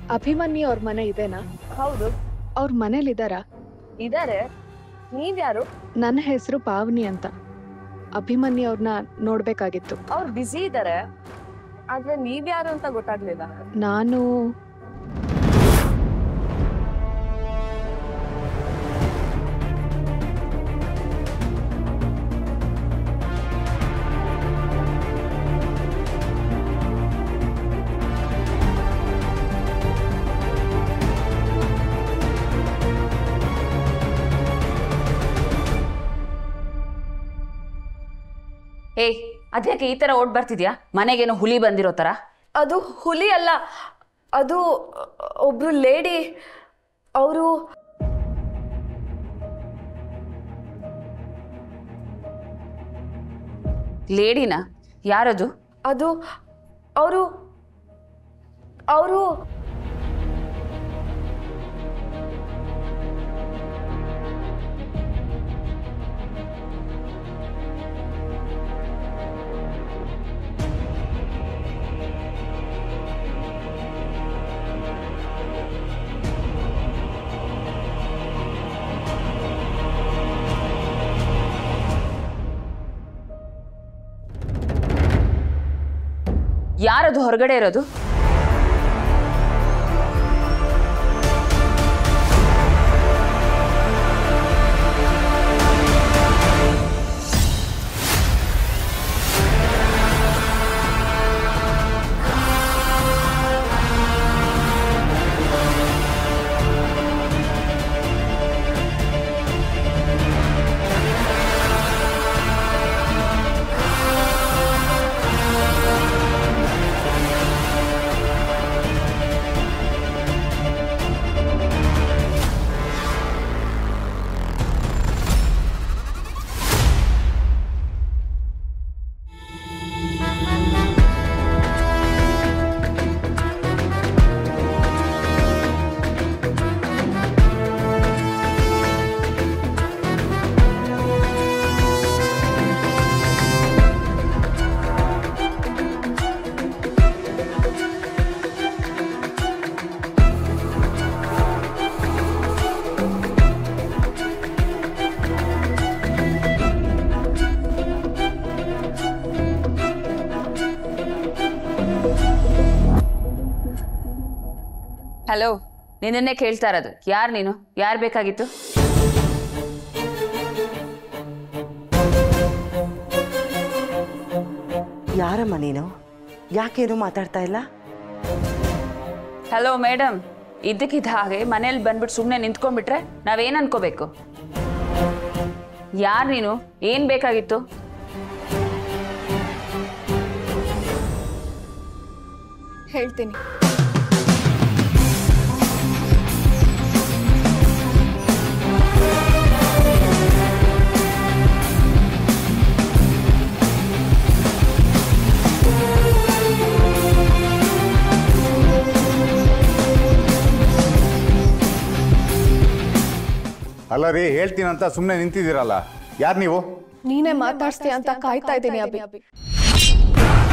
ಅಭಿಮನ್ಯು ಅವ್ರ ಮನೆ ಇದೆನಾ ಹೌದು ಅವ್ರ ಮನೇಲಿದಾರಾ ಇದಾರೆ ನೀವ್ಯಾರು ನನ್ನ ಹೆಸರು ಪಾವನಿ ಅಂತ ಅಭಿಮನ್ಯು ಅವ್ರನ್ನ ನೋಡ್ಬೇಕಾಗಿತ್ತು ಅವ್ರು ಬ್ಯುಸಿ ಇದಾರೆ ಆದ್ರೆ ನೀವ್ಯಾರು ಅಂತ ಗೊತ್ತಾಗ್ಲಿಲ್ಲ ನಾನು ಏಯ್ ಅದ್ಯಾಕೆ ಈ ತರ ಓಡ್ ಬರ್ತಿದ್ಯಾ ಮನೆಗೇನೋ ಹುಲಿ ಬಂದಿರೋ ತರ ಅದು ಹುಲಿ ಅಲ್ಲ ಅದು ಒಬ್ರು ಲೇಡಿ ಅವರು ಲೇಡಿನ ಯಾರದು ಅದು ಅವರು ಅವರು ಯಾರದು ಹೊರಗಡೆ ಇರೋದು ಹಲೋ ನಿನ್ನನ್ನೇ ಕೇಳ್ತಾ ಇರೋದು ಯಾರು ನೀನು ಯಾರು ಬೇಕಾಗಿತ್ತು ಯಾರಮ್ಮ ನೀನು ಯಾಕೇನು ಮಾತಾಡ್ತಾ ಇಲ್ಲ ಹಲೋ ಮೇಡಮ್ ಇದ್ದಕ್ಕಿದ್ದ ಹಾಗೆ ಮನೇಲಿ ಬಂದ್ಬಿಟ್ಟು ಸುಮ್ಮನೆ ನಿಂತ್ಕೊಂಡ್ಬಿಟ್ರೆ ನಾವೇನು ಅನ್ಕೋಬೇಕು ಯಾರು ನೀನು ಏನು ಬೇಕಾಗಿತ್ತು ಹೇಳ್ತೀನಿ ಅಲ್ಲ ರೀ ಹೇಳ್ತೀನಂತ ಸುಮ್ಮನೆ ನಿಂತಿದ್ದೀರಲ್ಲ ಯಾರು ನೀವು ನೀನೇ ಮಾತಾಡ್ಸ್ತೀಯ ಅಂತ ಕಾಯ್ತಾ ಇದ್ದೀನಿ ಅಭಿ